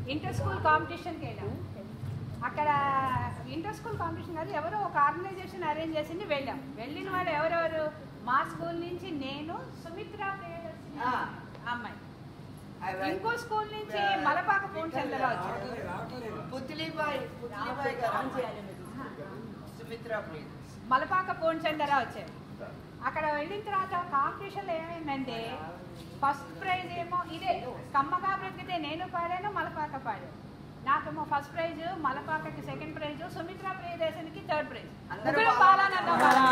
Inter school కాంపిటీషన్కి వెళ్ళాం అక్కడ inter school competition కాదు ఎవరో ఒక ఆర్గనైజేషన్ అరేంజ్ చేసింది వెళ్ళాం వెళ్ళిన వాళ్ళు ఎవరెవరు మా స్కూల్ నుంచి నేను సుమిత్ర ప్రియదర్శిని ఆ. అమ్మాయి ఇంకో స్కూల్ నుంచి మలపాక పూర్ణచంద్రరావు వచ్చారు పుత్లిబాయ్ పుత్లిబాయ్ గారు సుమిత్ర ప్లీజ్ మలపాక పూర్ణచంద్రరావు వచ్చారు అక్కడ వెళ్ళిన తర్వాత కాంపిటీషన్లో ఏమైందంటే ఫస్ట్ ప్రైజ్ ఏమో ఇదే కమ్మగా బ్రతికితే నేను పాడాను మలపాక పాడాను నాకేమో ఫస్ట్ ప్రైజ్ మలపాకకి సెకండ్ ప్రైజ్ సుమిత్ర ప్రియదర్శనికి థర్డ్ ప్రైజ్ అందరూ ముగ్గురు బాగా- పాడానన్న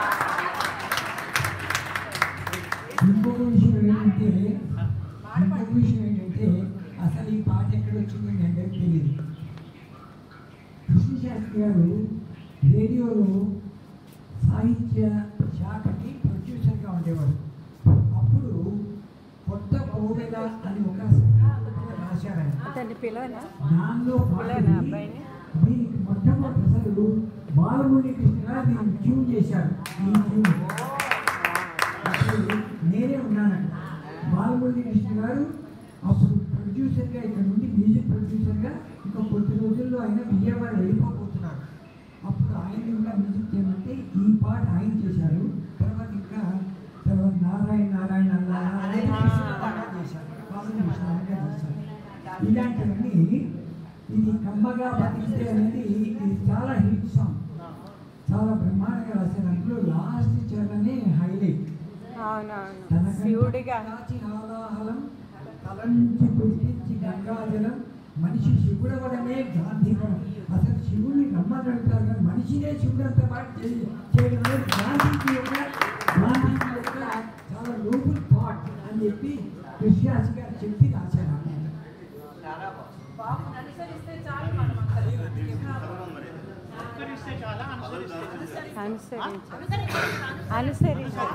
ఇంకొక విషయం ఏంటంటే ఇంకొక విషయం ఏంటంటే అసలు ఈ పాట ఎక్కడ వచ్చిందో మీ అందరికీ తెలియదు కృష్ణశాస్త్రి గారు రేడియోలో సాహిత్య శాఖకి ప్రొడ్యూసర్గా ఉండేవాడు అప్పుడు కొత్త కోవెల అని ఒక సంకల్పన రాశారు ఆయన అతన్ని పిలవనా దానిలో పిల్లనా అబ్బాయిని? దీనికి మొట్టమొదటి అసలు బాలమురళి కృష్ణ గారు దీన్ని ట్యూన్ చేశారు ఈ ట్యూన్ అప్పుడు నేనే ఉన్నాను బాలమురళి కృష్ణ గారు అప్పుడు ప్రొడ్యూసర్గా ఇక్కడ నుండి మ్యూజిక్ ప్రొడ్యూసర్గా ఇంకా కొద్ది రోజుల్లో ఆయన విజయవాడ వెళ్ళిపోబోతున్నారు అప్పుడు ఆయన కూడా మ్యూజిక్ చేయమంటే ఈ పాట ఆయన చేశారు తర్వాత ఇంకా తర్వాత నారాయణ నారాయణ అల్లా అనే కృష్ణ పాట చేశారు బాలమురళి కృష్ణ గారు చేశారు ఇలాంటివన్నీ ఇది కమ్మగా బతికితే అనేది ఇది చాలా హిట్ సాంగ్ చాలా బ్రహ్మాండంగా రాశారు అందులో లాస్ట్ చరణమే హైలైట్ అవునవును శివుడిగా హాలాహలం తలంచి పుట్టించి గంగాజలం మనిషి శివుడవడమే గాంధీవరం అసలు శివుడిని రమ్మగలుగుతారు కానీ మనిషినే శివుడంత పాటు చేయ- చేయడం అనేది గాంధీజీ యొక్క గాంధీజీ యొక్క చాలా లోపుల్ థాట్ అని చెప్పి కృష్ణాసి గారు చెప్పి రాశారు అన్నమాట. చాలా బాగుంది బాబుని అనుసరిస్తే చాలు మనం అనుసరించాలి అనుసరించాలి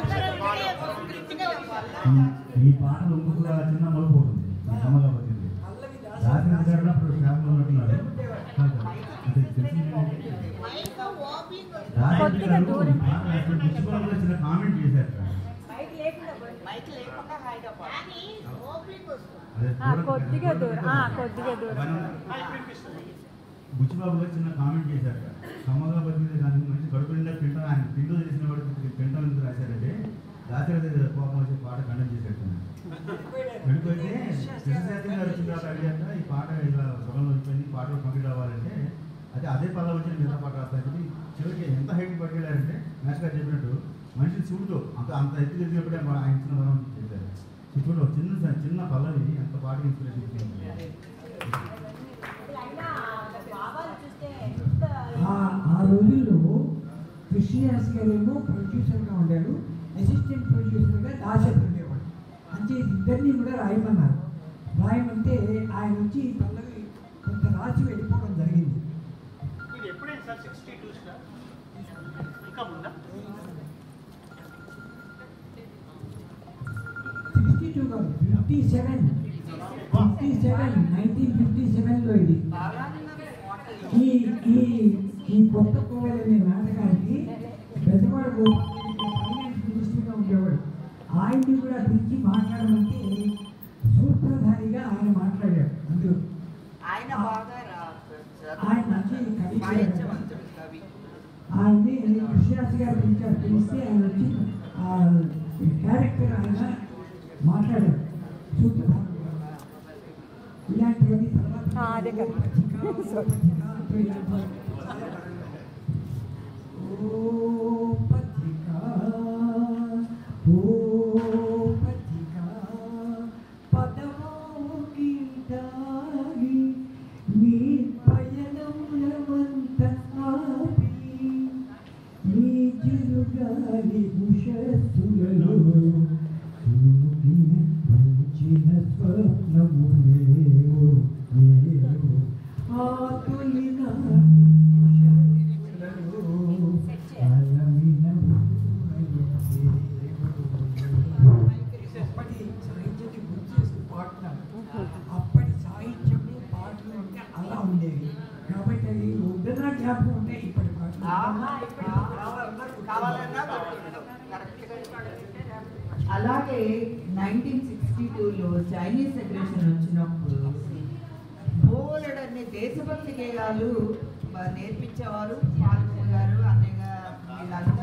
ఈ పాటలు ఇంకొక చిన్న మలుపు ఉంటుంది ఈ కమ్మగా బతికింది రాత్రి గారు అప్పుడు షాప్లో ఉన్నట్టున్నారు అంటే తెలిసింది ఏంటంటే, రాజేంద్ర కొద్దిగా గారు దూరం. ఈ పాట రాసినప్పుడు పుస్తకంలో చిన్న కామెంట్ చేశారు బైక్ లేకుండా పోయి. మైక్ లేకుండా హాయిగా పాడు అదే ఆ, దూరం- కొద్దిగా దూరం ఆ, కొద్దిగా దూరం బుచ్చిబాబు గారు చిన్న కామెంట్ చేశారు కమ్మగా బతికింది దానికి మంచి కడుపు నిండా పిండ ఆయన పిండు చేసిన వాడికి పిండ ఎందుకు రాశారంటే రాత్రి కోపం వచ్చి పాట కండక్ట్ చేసేట్టున్నారు వెళ్ళిపోతే కృష్ణశాస్త్రి గారు వచ్చిన తర్వాత అడిగాక ఈ పాట ఇలా సగంలో అయిపోయింది ఈ పాటలు కంప్లీట్ అవ్వాలంటే అదే అదే పదవి వచ్చి మిగతా పాట రాస్తాను చెప్పి చివరికి ఎంత హైట్ పట్టుకెళ్ళారంటే మేష్ గారు చెప్పినట్టు మనిషి చూడుతో అంత అంత ఎత్తు ఎదిగినప్పుడే మన ఆయన ఇచ్చిన వరం చేశారు చూడు చిన్న చిన్న పల్లవి ఎంత పాటకి ఇన్స్పిరేషన్ ఇచ్చింది ఆ ఆ రోజుల్లో కృష్ణదాస్ గారేమో ప్రొడ్యూసర్గా ఉండారు అసిస్టెంట్ ప్రొడ్యూసర్గా దాశరథ్ ఉండేవాడు అంటే ఇద్దరిని కూడా రాయమన్నారు రాయమంటే ఆయన వచ్చి ఈ పల్లవి కొంత రాసి వెళ్ళిపోవడం జరిగింది ఇది ఎప్పుడైంది సార్ సిక్స్టీ టూ సార్ ఇంకా ముందా సిక్స్టీ టూ కాదు fifty seven fifty seven nineteen fifty సెవెన్లో ఇది ఈ ఈ ఈ కొత్త కోవెల అనే నాటకానికి పెద్దవాడు ఫైనాన్స్ మినిస్టర్గా ఉండేవాడు ఆయన్ని కూడా పిలిచి మాట్లాడమంటే సూత్రధారిగా ఆయన మాట్లాడాడు అందులో ఆయన బాగా రా- ఆయన మంచి కవి వాయిద్యవంతుడు కవి ఆయన్ని కృష్ణరాజు గారు పిలిచారు పిలిస్తే ఆయన వచ్చి ఆ క్యారెక్టర్ ఆయన మాట్లాడారు సూత్రధారి ఇలాంటివన్నీ తర్వాత ఆ, అదే కదా. పత్రిక, పత్రిక అంటూ ఇలాంటి ఓ పత్రిక ఓ పత్రిక పదమో గీతాగి నీ పయనములమంత ఆపి నీ చిరుగాలి ఉషస్సులలో తూగి పూచిన స్వప్నములేవో ఏవో ఆ తొలి నాటి ఉషస్సులలో అలమిన అప్పటి సాహిత్యాన్ని గుర్తు చేస్తూ పాడుతున్నాను అప్పటి సాహిత్యము పాటలు అంటే అలా ఉండేవి కాబట్టి అది వద్దనా జ్ఞాపకం ఉంటాయి ఇప్పటి పాటలు ఆహా, ఇప్పుడు కావాలన్నా దొరుకుతుంది. కరెక్ట్గా అలాగే నైన్టీన్ సిక్స్టీ టూలో చైనీస్ అగ్రెషన్ వచ్చినప్పుడు దేశభక్తి గేయాలు బ- నేర్పించేవారు పాల్గొన్న గారు అన్నయ్య గారు వీళ్ళందరూ